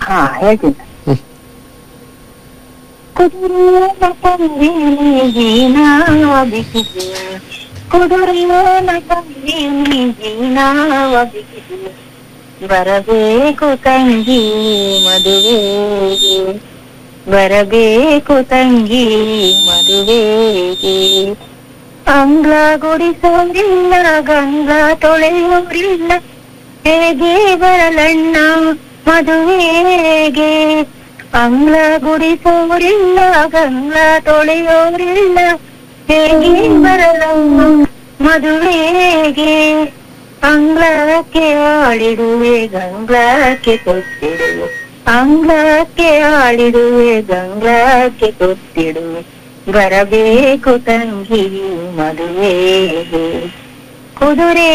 ಹಾ ಹೇಳ್ತೀನಿ ಹ್ಮ್. ಕುದುರೆಯ ತಂದೀನಿ ಜೀನಾವ ಬಿಸಿದೆ ಕುದುರೆಯ ತಂದೀನಿ ಜೀನಾವ ಬಿಸಿದೆ ಬರಬೇಕು ತಂಗಿ ಮದುವೆಗೆ ಬರಬೇಕು ತಂಗಿ ಮದುವೆಗೆ ಅಂಗ್ಲ ಗುಡಿಸೋರಿಲ್ಲ ಗಂಗ ತೊಳೆಯೋರಿಲ್ಲ ಹೇಗೆ ಬರಲಣ್ಣ ಮದುವೆಗೆ ಅಂಗ್ಲ ಗುಡಿಸೋರಿಲ್ಲ ಗಂಗ ತೊಳೆಯೋರಿಲ್ಲ ಹೇಗೆ ಬರಲಣ್ಣ ಮದುವೆಗೆ ಅಂಗ್ಲಕ್ಕೆ ಆಳಿಡುವೆ ಗಂಗ್ಲಕ್ಕೆ ಕೊಟ್ಟಿಡುವೆ ಅಂಗ್ಲಕ್ಕೆ ಆಳಿಡುವೆ ಗಂಗ್ಲಕ್ಕೆ ಕೊಟ್ಟಿಡುವೆ ಬರಬೇಕು ತಂಗಿ ಮದುವೆಗೆ ಕುದುರೆ